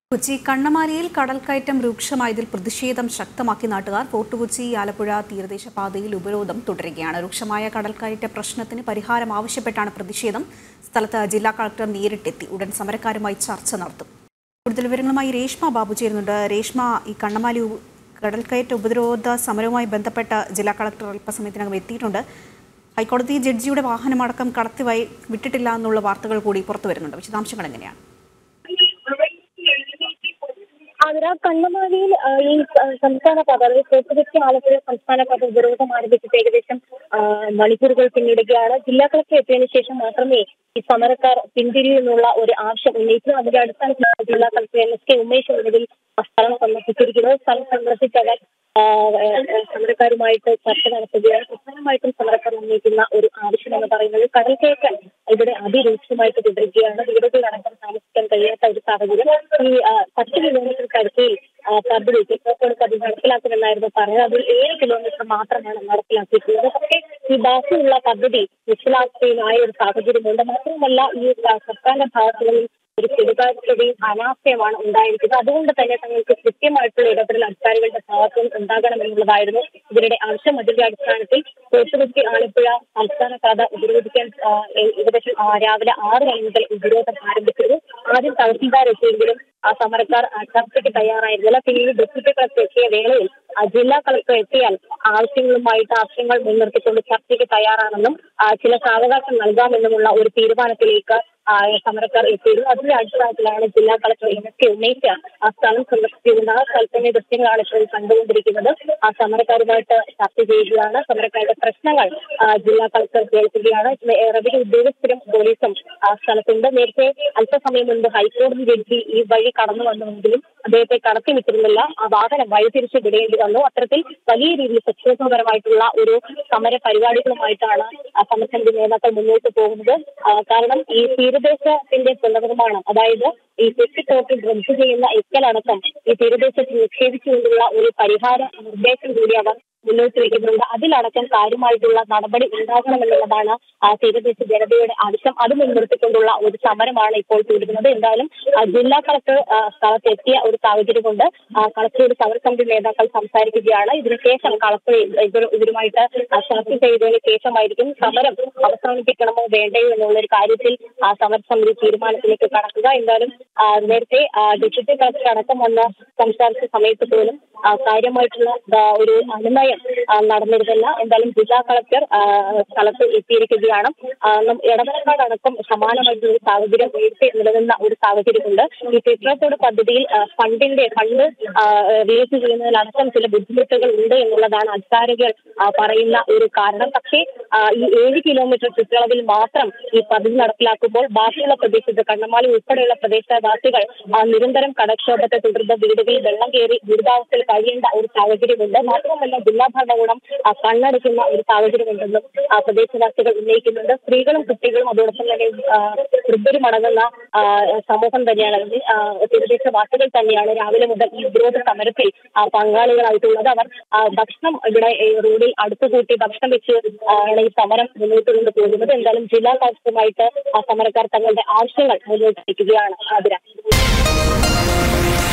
കൊച്ചി കണ്ണമാലിയിൽ കടൽക്കയറ്റം രൂക്ഷമായതിൽ പ്രതിഷേധം ശക്തമാക്കി നാട്ടുകാർ ഫോർട്ട് കൊച്ചി ആലപ്പുഴ തീരദേശ പാതയിൽ ഉപരോധം തുടരുകയാണ് രൂക്ഷമായ കടൽക്കയറ്റ പ്രശ്നത്തിന് പരിഹാരം ആവശ്യപ്പെട്ടാണ് പ്രതിഷേധം സ്ഥലത്ത് ജില്ലാ കളക്ടർ നേരിട്ടെത്തി ഉടൻ സമരക്കാരുമായി ചർച്ച നടത്തും കൂടുതൽ വിവരങ്ങളുമായി രേഷ്മ ബാബു ചേരുന്നുണ്ട് രേഷ്മ ഈ കണ്ണമാലി ഉ- കടൽക്കയറ്റ ഉപരോധ സമരവുമായി ബന്ധപ്പെട്ട ജില്ലാ കളക്ടർ അല്പസമയത്തിനകം എത്തിയിട്ടുണ്ട് ഹൈക്കോടതി ജഡ്ജിയുടെ വാഹനമടക്കം കടത്തി വൈ വിട്ടിട്ടില്ല എന്നുള്ള വാർത്തകൾ കൂടി പുറത്തു വരുന്നുണ്ട് വിശദാംശങ്ങൾ എങ്ങനെയാണ് ആതിര കണ്ണമാലിയിൽ ആ, ഈ ആ, സംസ്ഥാന പാത അതായത് ഫോർട്ടുകൊച്ചി ആലപ്പുഴ സംസ്ഥാന പാത ഉപരോധം ആരംഭിച്ചിട്ട് ഏകദേശം ആ, മണിക്കൂറുകൾ പിന്നിടുകയാണ് ജില്ലാ കളക്ടർ എത്തിയതിനു ശേഷം മാത്രമേ ഈ സമരക്കാർ പിന്തിരിയെന്നുള്ള ഒരു ആവശ്യം ഉന്നയിച്ചു അതിന്റെ അടിസ്ഥാനത്തിലാണ് ജില്ലാ collector N S K Umesh എന്നതിൽ സ്ഥലം സന്ദർശിച്ചിരിക്കുന്നത് സ്ഥലം സന്ദർശിച്ചവർ ആ, ആ, സമരക്കാരുമായിട്ട് ചർച്ച നടത്തുകയാണ് പ്രധാനമായിട്ടും സമരക്കാർ ഉന്നയിക്കുന്ന ഒരു ആവശ്യം എന്ന് പറയുന്നത് കടൽ കയറ്റം ഇവിടെ അതിരൂക്ഷമായിട്ട് തുടരുകയാണ് വീടുകളിലടക്കം താമസിക്കാൻ കഴിയാത്ത ഒരു സാഹചര്യം ഈ ആ, പത്ത് കിലോമീറ്റർ കരുത്തിൽ പദ്ധതി ചിത്രത്തോട് പദ്ധതി നടപ്പിലാക്കുമെന്നായിരുന്നു പറഞ്ഞത് അതിൽ ഏഴ് കിലോമീറ്റർ മാത്രമാണ് നടപ്പിലാക്കിയിട്ടുള്ളത് പക്ഷേ ഈ ബാക്കിയുള്ള പദ്ധതി നിശ്ചലാക്കുകയുമായ ഒരു സാഹചര്യമുണ്ട് മാത്രമല്ല ഈ ആ, സർക്കാരിന്റെ ഭാഗത്തു നിന്നും ഒരു കെടുകാര്യതയും അനാസ്ഥയുമാണ് ഉണ്ടായിരിക്കുന്നത് അതുകൊണ്ട് തന്നെ തങ്ങൾക്ക് കൃത്യമായിട്ടുള്ള ഇടപെടൽ അധികാരികളുടെ ഭാഗത്തു നിന്ന് ഉണ്ടാകണമെന്നുള്ളതായിരുന്നു ഇവരുടെ ആവശ്യം അതിന്റെ അടിസ്ഥാനത്തിൽ കോട്ടുകുത്തി ആലപ്പുഴ സംസ്ഥാന പാത ഉപരോധിക്കാൻ ആ, ഏ- ഏകദേശം ആ, രാവിലെ ആറ് മണി മുതൽ ഉപരോധം ആരംഭിച്ചിരുന്നു ആദ്യം തഹസിൽദാർ എത്തിയെങ്കിലും ആ സമരക്കാർ ആ, ചർച്ചയ്ക്ക് തയ്യാറായിരുന്നില്ല പിന്നീട് ഡെപ്യൂട്ടി കളക്ടർ എത്തിയ വേളയിൽ ആ, ജില്ലാ കളക്ടർ എത്തിയാൽ ആവശ്യങ്ങളുമായിട്ട് ആവശ്യങ്ങൾ മുൻനിർത്തിക്കൊണ്ട് ചർച്ചയ്ക്ക് തയ്യാറാണെന്നും ആ, ചില സാവകാശം നൽകാമെന്നുമുള്ള ഒരു തീരുമാനത്തിലേക്ക് ആ, സമരക്കാർ എത്തിയിരുന്നു അതിന്റെ അടിസ്ഥാനത്തിലാണ് ജില്ലാ കളക്ടർ എൻ എസ് കെ ഉന്നയിച്ച് ആ സ്ഥലം സന്ദർശിച്ചിരുന്നത് ആ സ്ഥലത്തിന്റെ ദൃശ്യങ്ങളാണ് ഇപ്പോൾ കണ്ടുകൊണ്ടിരിക്കുന്നത് ആ സമരക്കാരുമായിട്ട് ചർച്ച ചെയ്യുകയാണ് സമരക്കാരുടെ പ്രശ്നങ്ങൾ ആ, ജില്ലാ കളക്ടർ കേൾക്കുകയാണ് റവന്യൂ ഉദ്യോഗസ്ഥരും പോലീസും ആ സ്ഥലത്തുണ്ട് നേരത്തെ അല്പസമയം മുൻപ് ഹൈക്കോടതി ജഡ്ജി ഈ വഴി കടന്നു വന്നുവെങ്കിലും അദ്ദേഹത്തെ കടത്തിവിട്ടിരുന്നില്ല ആ വാഹനം വഴിതിരിച്ച് വിടേണ്ടി വന്നു അത്തരത്തിൽ വലിയ രീതിയിൽ പ്രക്ഷോഭപരമായിട്ടുള്ള ഒരു സമര പരിപാടികളുമായിട്ടാണ് ആ സമരസമിതി നേതാക്കൾ മുന്നോട്ട് പോകുന്നത് ആ, കാരണം ഈ തീരദേശത്തിന്റെ പുനർനിർമ്മാണം അതായത് ഈ തെറ്റിത്തോട്ട് ഡ്രഗ് ചെയ്യുന്ന എക്കലടക്കം ഈ തീരദേശത്ത് നിക്ഷേപിച്ചുകൊണ്ടുള്ള ഒരു പരിഹാര നിർദ്ദേശം കൂടി അവർ മുന്നോട്ട് വെക്കുന്നുണ്ട് അതിലടക്കം കാര്യമായിട്ടുള്ള നടപടി ഉണ്ടാകണമെന്നുള്ളതാണ് ആ തീരദേശ ജനതയുടെ ആവശ്യം അത് മുൻനിർത്തിക്കൊണ്ടുള്ള ഒരു സമരമാണ് ഇപ്പോൾ തുടരുന്നത് എന്തായാലും ആ, ജില്ലാ കളക്ടർ ആ, സ്ഥലത്ത് എത്തിയ ഒരു സാഹചര്യമുണ്ട് ആ, കളക്ടറോട് സമരസമിതി നേതാക്കൾ സംസാരിക്കുകയാണ് ഇതിനുശേഷം കളക്ടർ ഇവർ ഇവരുമായിട്ട് ആ, ചർച്ച ചെയ്തതിന് ശേഷമായിരിക്കും സമരം അവസാനിപ്പിക്കണമോ വേണ്ടയോ എന്നുള്ള ഒരു കാര്യത്തിൽ ആ സമരസമിതി തീരുമാനത്തിലേക്ക് കടക്കുക എന്തായാലും ആ, നേരത്തെ ആ, ഡെപ്യൂട്ടി കളക്ടർ അടക്കം വന്ന് സംസാരിച്ച സമയത്ത് പോലും ആ, കാര്യമായിട്ടുള്ള ആ, ഒരു അനുനയം ആ, നടന്നിരുന്നില്ല എന്തായാലും ജില്ലാ കളക്ടർ ആ, സ്ഥലത്ത് എത്തിയിരിക്കുകയാണ് ആ, നം- ഇടമലക്കാട് അടക്കം സമാനമായിട്ടുള്ള ഒരു സാഹചര്യം നേരത്തെ നിലനിന്ന ഒരു സാഹചര്യമുണ്ട് ഈ ചിത്രത്തോട് പദ്ധതിയിൽ ആ, ഫണ്ടിന്റെ ഫണ്ട് റിലീസ് ചെയ്യുന്നതിലടക്കം ചില ബുദ്ധിമുട്ടുകൾ ഉണ്ട് എന്നുള്ളതാണ് അധികാരികൾ ആ, പറയുന്ന ഒരു കാരണം പക്ഷേ ആ, ഈ ഏഴ് കിലോമീറ്റർ ചുറ്റളവിൽ മാത്രം ഈ പദ്ധതി നടപ്പിലാക്കുമ്പോൾ ബാക്കിയുള്ള പ്രദേശത്ത് കണ്ണമാലി ഉൾപ്പെടെയുള്ള പ്രദേശവാസികൾ ആ, നിരന്തരം കടക്ഷോഭത്തെ തുടർന്ന് വീടുകളിൽ വെള്ളം കയറി ദുരിതാവസ്ഥയിൽ കഴിയേണ്ട ഒരു സാഹചര്യമുണ്ട് മാത്രമല്ല ജില്ലാ ഭരണകൂടം ആ, കണ്ണടയ്ക്കുന്ന ഒരു സാഹചര്യമുണ്ടെന്നും ആ, പ്രദേശവാസികൾ ഉന്നയിക്കുന്നുണ്ട് സ്ത്രീകളും കുട്ടികളും അതോടൊപ്പം തന്നെ ആ, വൃദ്ധരും അടങ്ങുന്ന ആ, സമൂഹം തന്നെയാണ് അല്ലെങ്കിൽ ആ, തീരദേശവാസികൾ തന്നെയാണ് രാവിലെ മുതൽ ഈ ഉപരോധ സമരത്തിൽ ആ, പങ്കാളികളായിട്ടുള്ളത് അവർ ആ, ഭക്ഷണം ഇവിടെ ഈ റോഡിൽ അടുത്തുകൂട്ടി ഭക്ഷണം വെച്ച് ആ, ആണ് ഈ സമരം മുന്നോട്ട് കൊണ്ടുപോകുന്നത് എന്തായാലും ജില്ലാ കളക്ടറുമായിട്ട് ആ സമരക്കാർ തങ്ങളുടെ ആവശ്യങ്ങൾ മുന്നോട്ട് വയ്ക്കുകയാണ് ആതിര